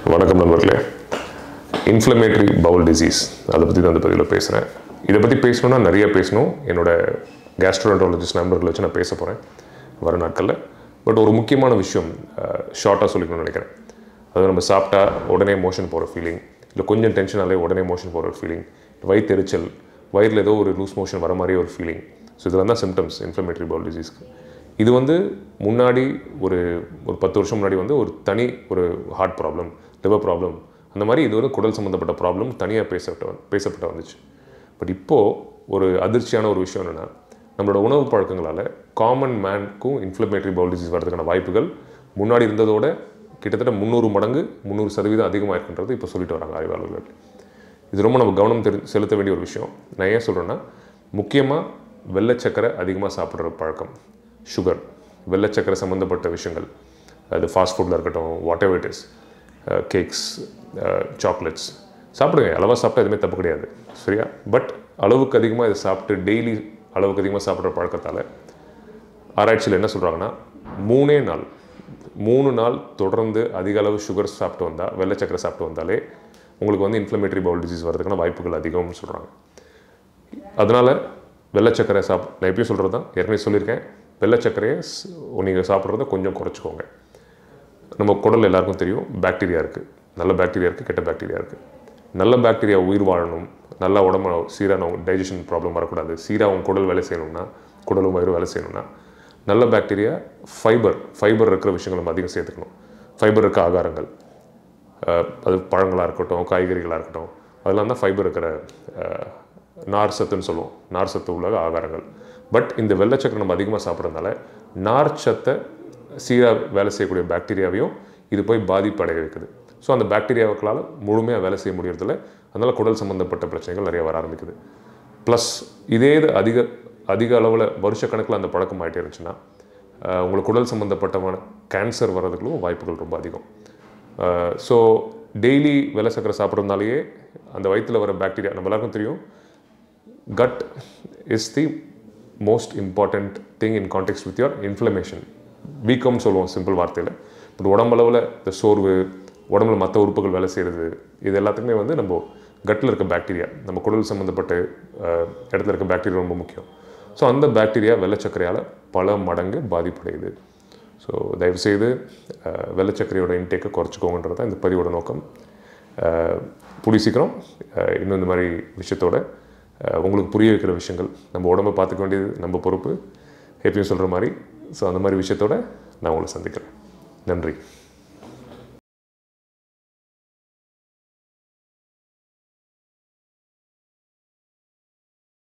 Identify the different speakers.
Speaker 1: வணக்கம் நண்பர்களே inflammatory bowel disease அதை பற்றி தான் அந்த பதிவில் பேசுகிறேன் இதை பற்றி பேசணும்னா நிறைய பேசணும் என்னோட கேஸ்ட்ரோன்டாலஜிஸ்ட் நண்பர்களை வச்சு நான் பேச போகிறேன் வர நாட்களில் பட் ஒரு முக்கியமான விஷயம் ஷார்ட்டாக சொல்லிக்கணும்னு நினைக்கிறேன் அதாவது நம்ம சாப்பிட்டா உடனே மோஷன் போகிற ஃபீலிங் இல்லை கொஞ்சம் டென்ஷனாலே உடனே மோஷன் போகிற ஒரு ஃபீலிங் வயிற்றெரிச்சல் வயிறில் ஏதோ ஒரு லூஸ் மோஷன் வர மாதிரியே ஒரு ஃபீலிங் ஸோ இதெல்லாம் தான் சிம்டம்ஸ் இன்ஃப்ளமேட்டரி பவுல் டிசீஸ்க்கு இது வந்து முன்னாடி ஒரு ஒரு பத்து வருஷம் முன்னாடி வந்து ஒரு தனி ஒரு ஹார்ட் ப்ராப்ளம் லிவர் ப்ராப்ளம் அந்த மாதிரி இது வந்து குடல் சம்மந்தப்பட்ட ப்ராப்ளம் தனியாக பேசப்பட்ட பேசப்பட்ட வந்துச்சு பட் இப்போது ஒரு அதிர்ச்சியான ஒரு விஷயம் என்னென்னா நம்மளோட உணவு பழக்கங்களால் காமன் மேனுக்கும் இன்ஃப்ளமேட்டரி பவுல் டிசீஸ் வரதுக்கான வாய்ப்புகள் முன்னாடி இருந்ததோட கிட்டத்தட்ட முந்நூறு மடங்கு முந்நூறு சதவீதம் அதிகமாக இருக்குன்றது இப்போ சொல்லிட்டு வராங்க ஆய்வாளர்கள் இது ரொம்ப நம்ம கவனம் தெரி செலுத்த வேண்டிய ஒரு விஷயம் நான் ஏன் சொல்கிறேன்னா முக்கியமாக வெள்ளை சக்கரை அதிகமாக சாப்பிட்ற பழக்கம் சுகர் வெள்ளை சக்கரை சம்மந்தப்பட்ட விஷயங்கள் அது ஃபாஸ்ட் ஃபுட்டில் இருக்கட்டும் whatever it is cakes chocolates சாப்பிடுங்க அளவாக சாப்பிட்டா எதுவுமே தப்பு கிடையாது சரியா பட் அளவுக்கு அதிகமாக இதை சாப்பிட்டு டெய்லி அளவுக்கு அதிகமாக சாப்பிட்ற பழக்கத்தால் ஆராய்ச்சியில் என்ன சொல்கிறாங்கன்னா மூணே நாள் மூணு நாள் தொடர்ந்து அதிக அளவு சுகர் சாப்பிட்டு வந்தால் வெள்ளை சக்கரை சாப்பிட்டு வந்தாலே உங்களுக்கு வந்து இன்ஃப்ளமேட்டரி பவுல் டிசீஸ் வரதுக்கான வாய்ப்புகள் அதிகம்னு சொல்கிறாங்க அதனால் வெள்ளை சக்கரை சாப் நான் எப்பயும் சொல்கிறது தான் ஏற்கனவே சொல்லியிருக்கேன் வெள்ளை சர்க்கரையை நீங்கள் சாப்பிட்றத கொஞ்சம் குறைச்சிக்கோங்க நம்ம குடல் எல்லாருக்கும் தெரியும் பாக்டீரியா இருக்குது நல்ல பாக்டீரியா இருக்குது கெட்ட பாக்டீரியா இருக்குது நல்ல பாக்டீரியா உயிர் வாழணும் நல்லா உடம்பு சீரான டைஜஷன் ப்ராப்ளம் வரக்கூடாது சீராக உங்கள் குடல் வேலை செய்யணும்னா குடலும் வயிறு வேலை செய்யணும்னா நல்ல பாக்டீரியா ஃபைபர் ஃபைபர் இருக்கிற விஷயங்கள் நம்ம அதிகம் சேர்த்துக்கணும் ஃபைபர் இருக்க ஆகாரங்கள் அது பழங்களாக இருக்கட்டும் காய்கறிகளாக இருக்கட்டும் அதெல்லாம் தான் ஃபைபர் இருக்கிற நார் சத்துன்னு சொல்லுவோம் நார் சத்து உள்ள ஆகாரங்கள் பட் இந்த வெள்ளச்சக்கரை நம்ம அதிகமாக சாப்பிட்றதுனால நார் சத்தை சீராக வேலை செய்யக்கூடிய பாக்டீரியாவையும் இது போய் பாதிப்படைய வைக்குது ஸோ அந்த பாக்டீரியாவுக்களால் முழுமையாக வேலை செய்ய முடியறதில்ல அதனால் குடல் சம்மந்தப்பட்ட பிரச்சனைகள் நிறைய வர ஆரம்பிக்குது ப்ளஸ் இதே இது அதிக அதிக அளவில் வருஷக்கணக்கில் அந்த பழக்கம் ஆகிட்டே இருந்துச்சுன்னா உங்களுக்கு குடல் சம்மந்தப்பட்டமான கேன்சர் வர்றதுக்கும் வாய்ப்புகள் ரொம்ப அதிகம் ஸோ டெய்லி வெள்ளை சக்கரை சாப்பிட்றதுனாலேயே அந்த வயிற்றில் வர பாக்டீரியா நம்ம எல்லாருக்கும் தெரியும் gut is the most important thing in context with your inflammation வீக்கம்னு சொல்லுவோம் சிம்பிள் வார்த்தையில் பட் உடம்பளவில் இந்த சோர்வு உடம்புல மற்ற உறுப்புகள் வேலை செய்கிறது இது எல்லாத்துக்குமே வந்து நம்ம கட்டில் இருக்க பாக்டீரியா நம்ம குடல் சம்மந்தப்பட்ட இடத்துல இருக்க பாக்டீரியா ரொம்ப முக்கியம் ஸோ அந்த பாக்டீரியா வெள்ளச்சக்கரையால் பல மடங்கு பாதிப்படையுது ஸோ தயவுசெய்து வெள்ளச்சக்கரையோட இன்டேக்கை குறைச்சிக்கோங்கன்றது தான் இந்த பதிவோட நோக்கம் புடி சீக்கிரம் இன்னும் இந்த மாதிரி விஷயத்தோட உங்களுக்கு புரிய வைக்கிற விஷயங்கள் நம்ம உடம்பை பார்த்துக்க வேண்டியது நம்ம பொறுப்பு எப்பயும் சொல்கிற மாதிரி ஸோ அந்த மாதிரி விஷயத்தோட நான் உங்களை சந்திக்கிறேன் நன்றி